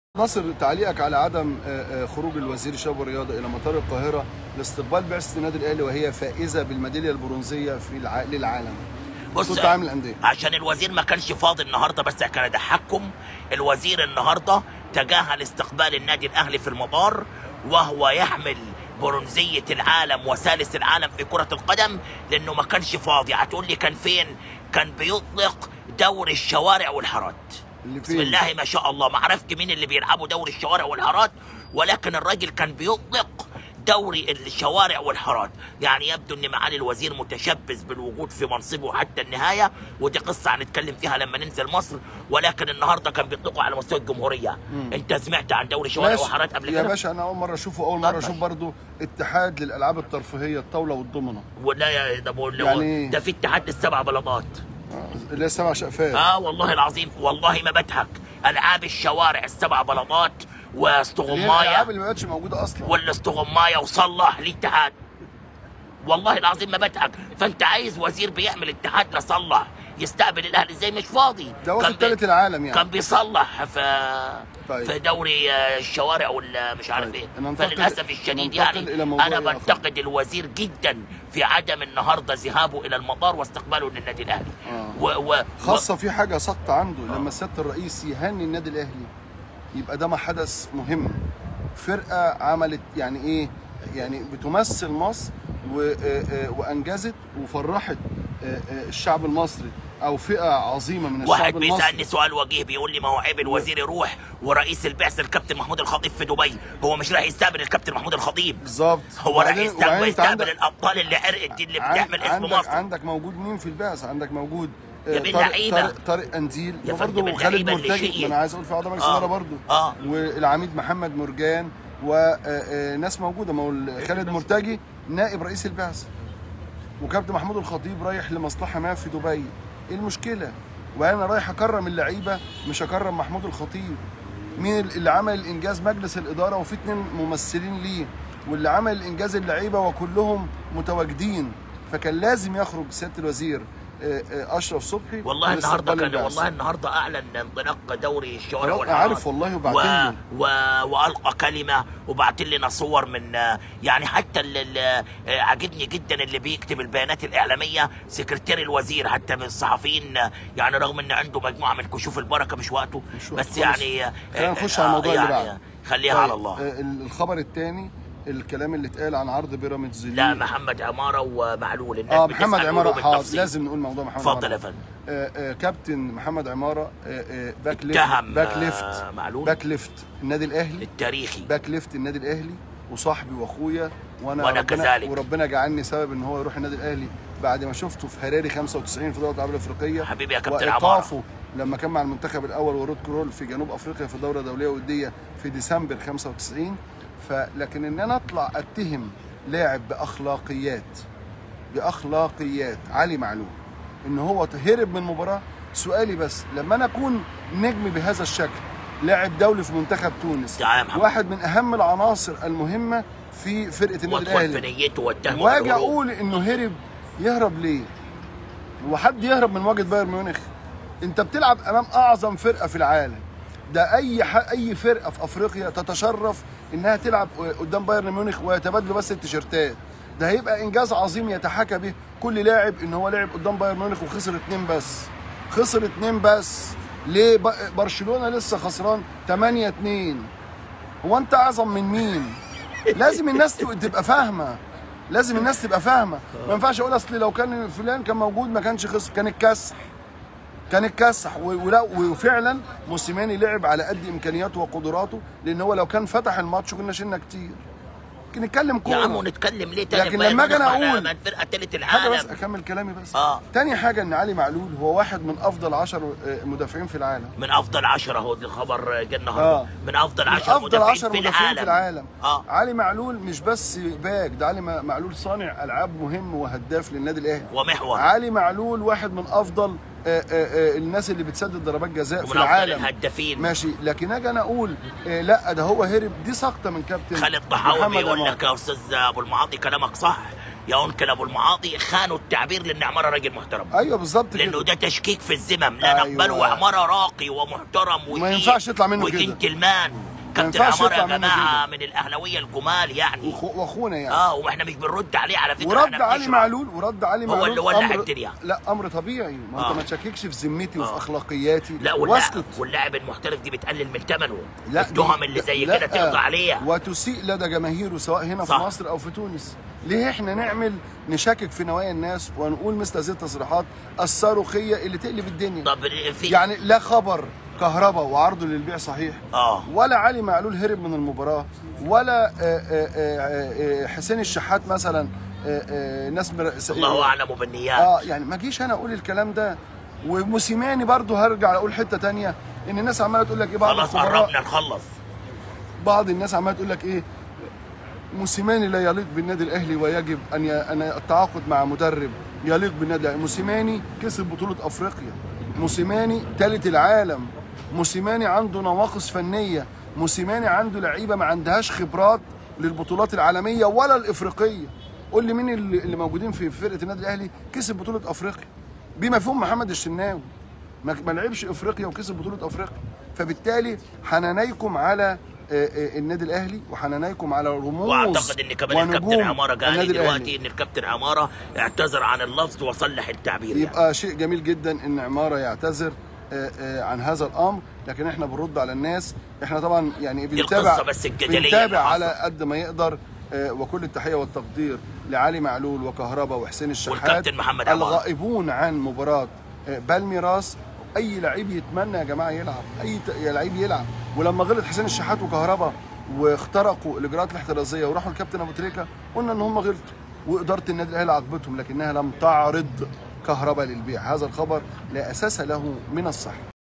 ناصر تعليقك على عدم آه، آه، خروج الوزير الشباب والرياضه الى مطار القاهره لاستقبال بعثه النادي الاهلي وهي فائزه بالميداليه البرونزيه في الع... للعالم. بص بصوت عام الانديه. عشان الوزير ما كانش فاضي النهارده بس كان اضحككم الوزير النهارده تجاهل استقبال النادي الاهلي في المطار وهو يحمل برونزية العالم وثالث العالم في كرة القدم لأنه ما كانش فاضي هتقول لي كان فين؟ كان بيطلق دوري الشوارع والحارات اللي بسم فين؟ الله ما شاء الله ما عرفت مين اللي بيلعبوا دوري الشوارع والحارات ولكن الراجل كان بيطلق دوري الشوارع والحارات يعني يبدو ان معالي الوزير متشبث بالوجود في منصبه حتى النهايه ودي قصه هنتكلم فيها لما ننزل مصر ولكن النهارده كان بيطلقوا على مستوى الجمهوريه انت سمعت عن دوري شوارع ماشي. وحارات قبل يا كده باشا انا اول مره اشوفه اول مره اتفضل. اشوف برضو اتحاد للالعاب الترفيهيه الطاوله والضمنه ولا يا ده بقول يعني إيه؟ ده في اتحاد السبع بلاطات آه، اللي هي سبع شقفات اه والله العظيم والله ما بضحك العاب الشوارع السبع بلاطات اللي هي واستغمايه الالعاب اللي ما بقتش موجوده اصلا ولا استغمايه وصلح الاتحاد والله العظيم ما بضحك فانت عايز وزير بيعمل اتحاد لصلح يستقبل الاهلي ازاي مش فاضي ده واخد كان بي- ثالث العالم يعني كان بيصلح في طيب. في دوري آه، الشوارع ولا مش عارف طيب. ايه ننتقل- فللاسف الشديد ننتقل يعني إلى موضوع انا آخر. بنتقد الوزير جدا في عدم النهارده ذهابه الى المطار واستقباله للنادي الاهلي آه. و و خاصه في حاجه سقط عنده لما سياده الرئيس يهني النادي الاهلي يبقى ده ما حدث مهم فرقه عملت يعني ايه يعني بتمثل مصر و- آه، آه، وانجزت وفرحت آه، آه، الشعب المصري او فئه عظيمه من واحد الشعب المصري بيسالني سؤال وجيه بيقول لي ما هو عيب الوزير يروح ورئيس البعثه الكابتن محمود الخطيب في دبي هو مش رايح يستقبل الكابتن محمود الخطيب بالظبط هو رايح وبعدين- يستقبل وبعدين أنت يستقبل عندك- الابطال اللي عرقت دي اللي عن- بتحمل اسم عندك مصر عندك موجود مين في البعثه عندك موجود آه، يا بين طارق- لعيبة. طارق- طارق انديل يا فندم وبرضه خالد اللعيبة اللي مرتجي شقيت. ما انا عايز اقول في اعضاء مجلس آه. الاداره برضه آه. والعميد محمد مرجان وناس موجوده ما هو ال- خالد مرتجي نائب رئيس البعثه وكابتن محمود الخطيب رايح لمصلحه ما في دبي ايه المشكله وانا رايح اكرم اللعيبه مش اكرم محمود الخطيب مين اللي عمل الانجاز مجلس الاداره وفي اتنين ممثلين ليه واللي عمل الانجاز اللعيبه وكلهم متواجدين فكان لازم يخرج سياده الوزير آه، آه، اشرف صبحي والله النهارده لاستقبال كان البعثة. والله النهارده اعلن انطلاق دوري الشوارع خلاص، والحارات عارف والله وبعتين و... له. و... والقى كلمه وبعت لنا صور من يعني حتى اللي اللي عاجبني جدا اللي بيكتب البيانات الاعلاميه سكرتير الوزير حتى من الصحفيين يعني رغم ان عنده مجموعه من كشوف البركه مش وقته مش وقته بس خالص. يعني خلينا نخش على الموضوع اللي يعني بعده. خليها طيب، على الله آه، الخبر الثاني الكلام اللي اتقال عن عرض بيراميدز لا ليه- محمد عماره ومعلول الناس اه بتسأل محمد عماره يقولوا حاضر بالتفصيل. لازم نقول موضوع محمد اتفضل عمارة. يا فندم آه آه كابتن محمد عماره آه آه باك ليفت اتهم باك آه، ليفت معلول باك ليفت النادي الاهلي التاريخي باك ليفت النادي الاهلي وصاحبي واخويا وانا وأنا ربنا كذلك. وربنا جعلني سبب ان هو يروح النادي الاهلي بعد ما شفته في هراري 95 في دوله العربيه الافريقيه حبيبي يا كابتن وايقافه لما كان مع المنتخب الاول ورود كرول في جنوب افريقيا في دوره دوليه وديه في ديسمبر 95 فلكن ان انا اطلع اتهم لاعب باخلاقيات باخلاقيات علي معلول ان هو هرب من مباراه سؤالي بس لما انا اكون نجم بهذا الشكل لاعب دولي في منتخب تونس تعال يا محمد. واحد من اهم العناصر المهمه في فرقه النادي وادخل في الاهلي نيته واتهمه واجي بالهروب. اقول انه هرب يهرب ليه؟ هو حد يهرب من مواجهه بايرن ميونخ؟ انت بتلعب امام اعظم فرقه في العالم ده اي ح... اي فرقه في افريقيا تتشرف انها تلعب قدام بايرن ميونخ ويتبادلوا بس التيشيرتات ده هيبقى انجاز عظيم يتحكى به كل لاعب ان هو لعب قدام بايرن ميونخ وخسر اتنين بس خسر اتنين بس ليه ب... برشلونه لسه خسران 8 2 هو انت اعظم من مين؟ لازم الناس تبقى فاهمه لازم الناس تبقى فاهمه ما ينفعش اقول اصل لو كان فلان كان موجود ما كانش خسر كان اتكسح كان اتكسح و- ولا وفعلا موسيماني لعب على قد امكانياته وقدراته لان هو لو كان فتح الماتش كنا شلنا كتير كنا نتكلم يا عم كوره نتكلم ليه تاني لكن بايرن لما أجي أنا ميونخ أقول معناها من فرقه ثالث حاجه بس العالم اكمل كلامي بس اه تاني حاجه ان علي معلول هو واحد من افضل 10 مدافعين في العالم من افضل 10 اهو الخبر جه النهارده آه. من افضل من 10 افضل مدافعين 10 في مدافعين في العالم العالم اه علي معلول مش بس باك ده علي معلول صانع العاب مهم وهداف للنادي الاهلي ومحور علي معلول واحد من افضل آه، آه، آه، الناس اللي بتسدد ضربات جزاء في ومن افضل العالم الهدافين ماشي لكن اجي انا اقول آه، لا ده هو هرب دي سقطه من كابتن خالد طحاوي محمد بيقول عمار. لك يا استاذ ابو المعاطي كلامك صح يا انكل ابو المعاطي خانوا التعبير لان عماره راجل محترم ايوه بالظبط لانه كده ده تشكيك في الذمم لا أيوة. نقبله عماره راقي ومحترم وشيك ما ينفعش يطلع منه كده. وجنتلمان كابتن ينفعش عماره يا يطلع منه جماعه من الاهلاويه الجمال يعني وأخو- واخونا يعني اه واحنا مش بنرد عليه على فكره ورد احنا علي بنشرح. معلول ورد علي هو معلول اللي ولع أمر- الدنيا. لا امر طبيعي ما انت آه. ما تشككش في ذمتي وفي آه. اخلاقياتي لا واللاعب واسكت واللاعب المحترف دي بتقلل من ثمنه لا التهم دي- اللي زي لا، كده تقضى عليها وتسيء لدى جماهيره سواء هنا صح. في مصر او في تونس ليه احنا نعمل نشكك في نوايا الناس ونقول مثل هذه التصريحات الصاروخيه اللي تقلب الدنيا طب في يعني لا خبر كهرباء وعرضه للبيع صحيح اه ولا علي معلول هرب من المباراه ولا آه، آه، آه، آه، حسين الشحات مثلا آه، آه، ناس مر- الله اعلم بالنيات اه يعني ما جيش انا اقول الكلام ده وموسيماني برضو هرجع اقول حته تانية ان الناس عماله تقول لك ايه بعض خلاص الخبراء قربنا نخلص بعض الناس عماله تقول لك ايه موسيماني لا يليق بالنادي الاهلي ويجب ان ي... ان التعاقد مع مدرب يليق بالنادي الاهلي موسيماني كسب بطوله افريقيا موسيماني ثالث العالم موسيماني عنده نواقص فنيه موسيماني عنده لعيبه ما عندهاش خبرات للبطولات العالميه ولا الافريقيه قول لي مين اللي اللي موجودين في فرقه النادي الاهلي كسب بطوله افريقيا بمفهوم محمد الشناوي ما ما لعبش افريقيا وكسب بطوله افريقيا فبالتالي حنانيكم على آه، آه، النادي الاهلي وحنانيكم على رموز واعتقد ان كمان الكابتن ونجوم عماره قال لي النادي دلوقتي الأهلي. ان الكابتن عماره اعتذر عن اللفظ وصلح التعبير يعني. يبقى شيء جميل جدا ان عماره يعتذر آه، آه، عن هذا الامر لكن احنا بنرد على الناس احنا طبعا يعني بنتابع القصة بس الجدلية اللي بنتابع حصلت. على قد ما يقدر آه، وكل التحيه والتقدير لعلي معلول وكهربا وحسين الشحات والكابتن محمد عمار. الغائبون عن مباراه آه، بالميراس اي لعيب يتمنى يا جماعه يلعب اي ت- يا لعيب يلعب ولما غلط حسين الشحات وكهربا واخترقوا الاجراءات الاحترازيه وراحوا الكابتن ابو تريكه قلنا ان هم غلطوا واداره النادي الاهلي عاقبتهم لكنها لم تعرض كهربا للبيع هذا الخبر لا اساس له من الصحه